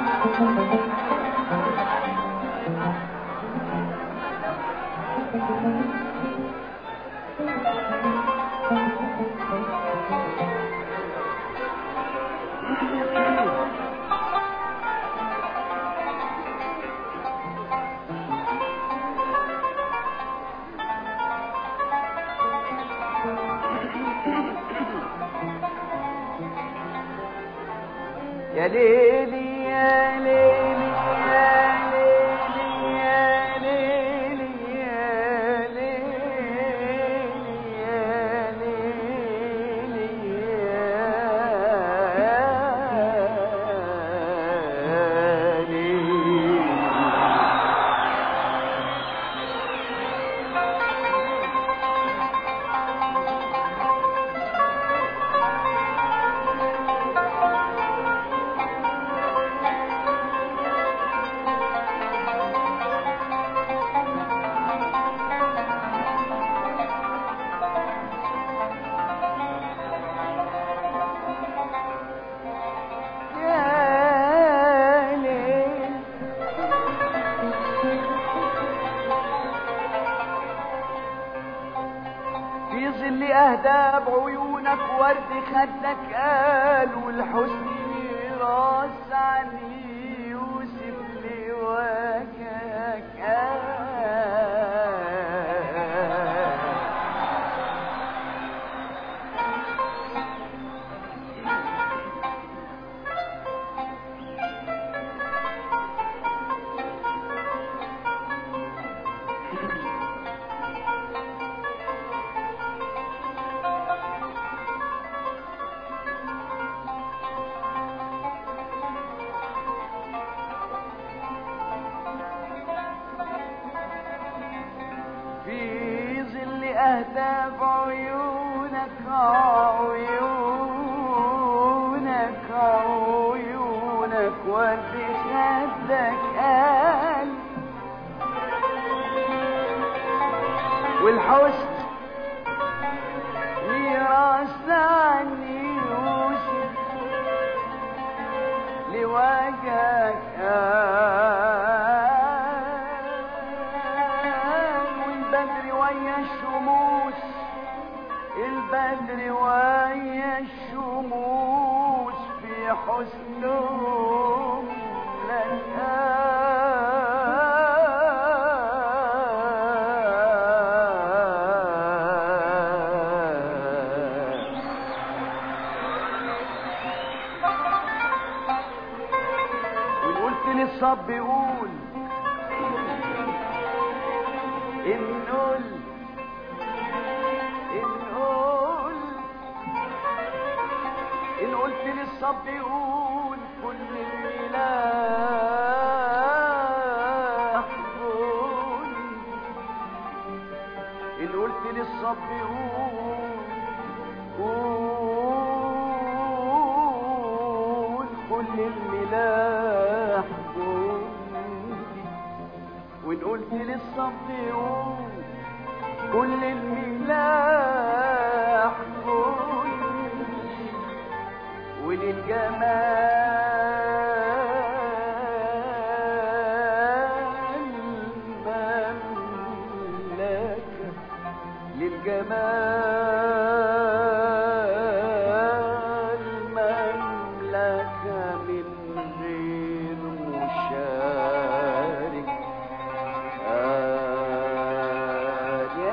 يا ليلي يا ليلي يا ليلي يا ليلي يا ليلي يا ليلي يا ليلي يا ليل في ظل اهداب عيونك ورد خدك قال والحزن راس عني يوسف لوجهك قال في ظل أهداف عيونك عيونك عيونك ودي خدك قال والحسن ميراث عني يوسف لوجهك قال والبدر ويا الشموس البدر ويا الشموس في حسنهم لك قال وإن قلت للصب قول إن قل إن قل إن قلت للصب قول كل الملاح قول إن قلت للصب قول قول كل الملاح قول وإن قلت للصب قول كل الملاح قول وللجمال مملكة للجمال مملكة من غير مشارك آه يا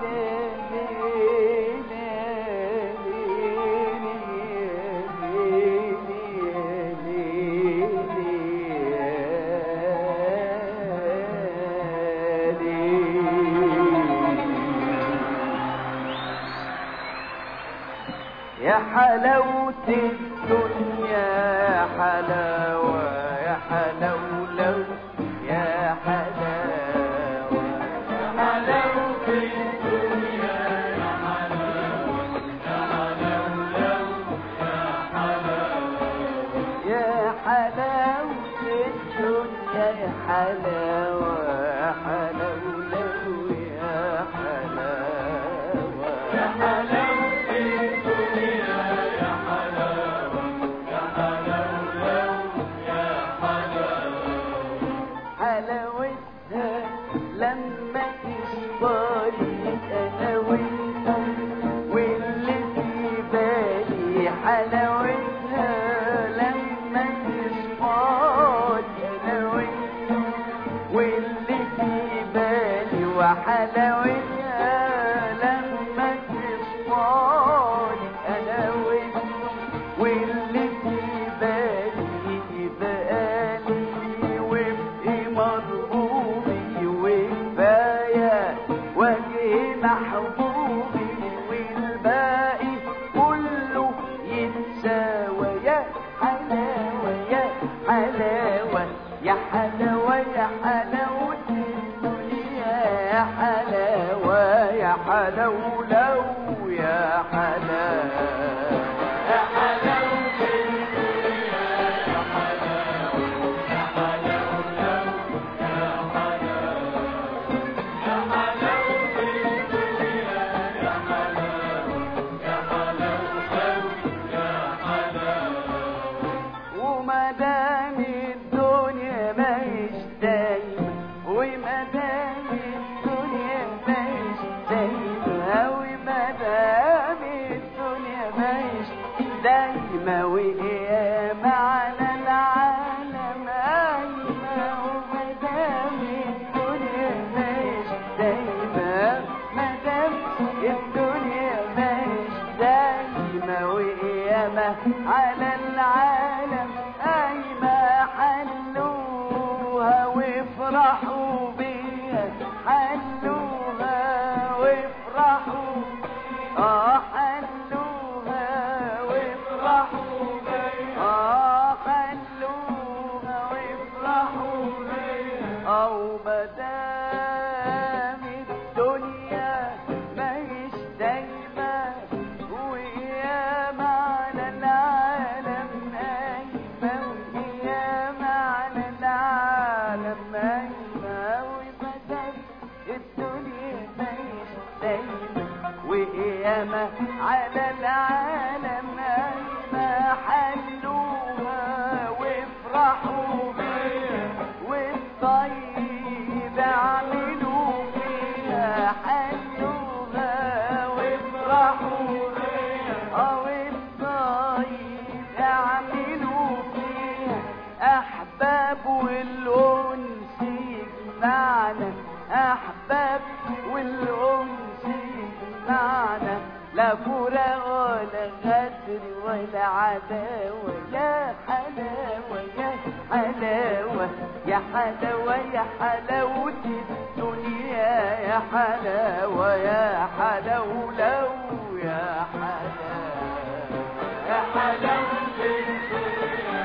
يا حلاوة الدنيا يا حلاوة يا حلاولو يا حلاوة يا حلاوة الدنيا يا يا حلاوة الدنيا يا حلاوة يا حلاولو يا حلاوة يا حلاوة الدنيا يا حلاوة يا حلاولو يا دايمة وقيامة على العالم قايمة ومدام الدنيا مش دايمة مدام الدنيا مش دايمة وقيامة على العالم قايمة حلوها وافرحوا بيها حلوها وافرحوا اه حلوها وافرحوا بيها اه حلوها وافرحوا بيها او مدام الدنيا مش دايما وقيامة على العالم نايمة وقيامة على العالم نايمة ومدام الدنيا مش دايما وقيامة على العالم نايمة حلوها وافرحوا بيها والطيب اعملوا فيها حلوها وافرحوا بيها اه والطيب اعملوا فيها احباب والانس يجمعنا احباب والانس يجمعنا لا فراق ولا غدر ولا عداوة يا حلاوة يا حلاوة يا حلاوة يا حلاوة الدنيا يا حلاوة يا حلاوة لو يا حلاوة يا حلاوة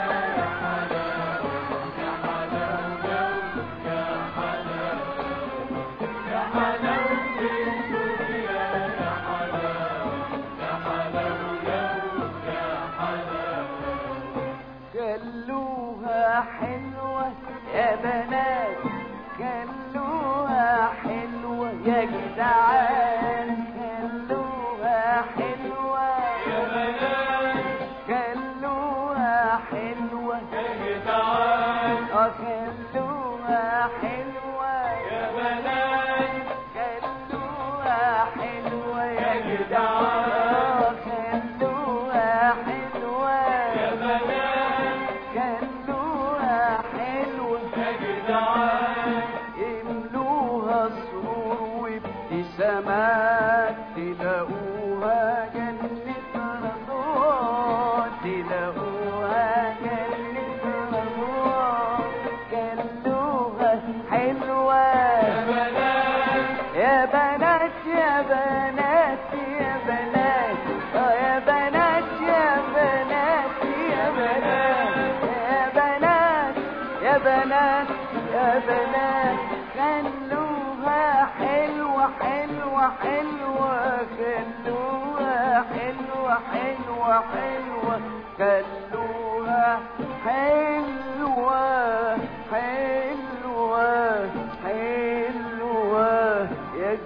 خلوها حلوة يا بنات خلوها حلوة يا جدعان خلوها حلوة يا بنات خلوها حلوة يا جدعان اه خلوها حلوة يا بنات خلوها حلوة يا جدعان خلوها حلوة يا بنات خلوها حلوة يا جدعان املوها سرور وابتسامات تلاقوها جنة رضوان تلاقوها جنة رضوان خلوها حلوة يا بنات يا بنات يا بنات يا بنات اه يا بنات يا بنات يا بنات يا بنات يا بنات يا بنات خلوها حلوة حلوة حلوة خلوها حلوة حلوة حلوة خلوها حلوة حلوة حلوة يا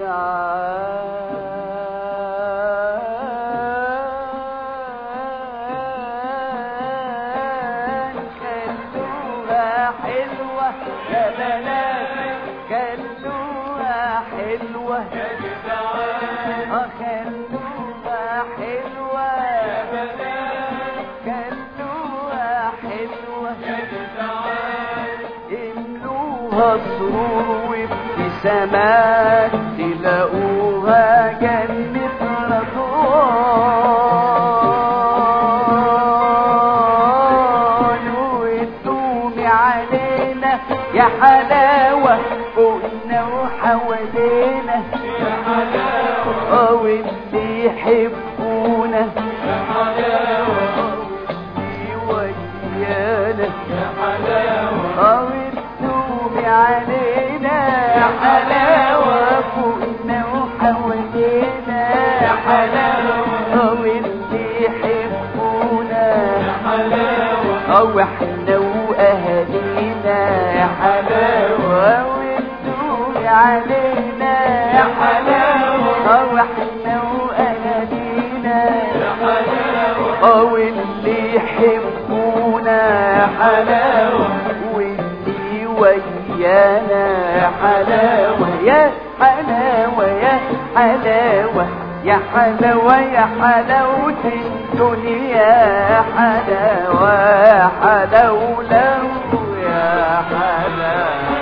جدعان خلوها حلوة يا بنات خلوها حلوة يا جدعان اه خلوها حلوة يا بنات خلوها حلوة يا جدعان املوها سرور وابتسامات تلاقوها جنة رضوان وتدومي علينا يا حلاوة فوقنا وحوالينا يا حلاوة واللي يحبونا يا حلاوة ويانا يا حلاوة وتدومي علينا يا حلاوة فوقنا وحوالينا يا حلاوة واللي يحبونا يا حلاوة أو احنا وأهالينا يا حلاوة وتدومي علينا يا حلاوة أو احنا وأهالينا يا حلاوة أو اللي يحبونا يا حلاوة واللي ويانا يا حلاوة يا حلاوة يا حلاوة يا حلاوة يا حلاوة الدنيا حلاوة حلاوة يا حلاوة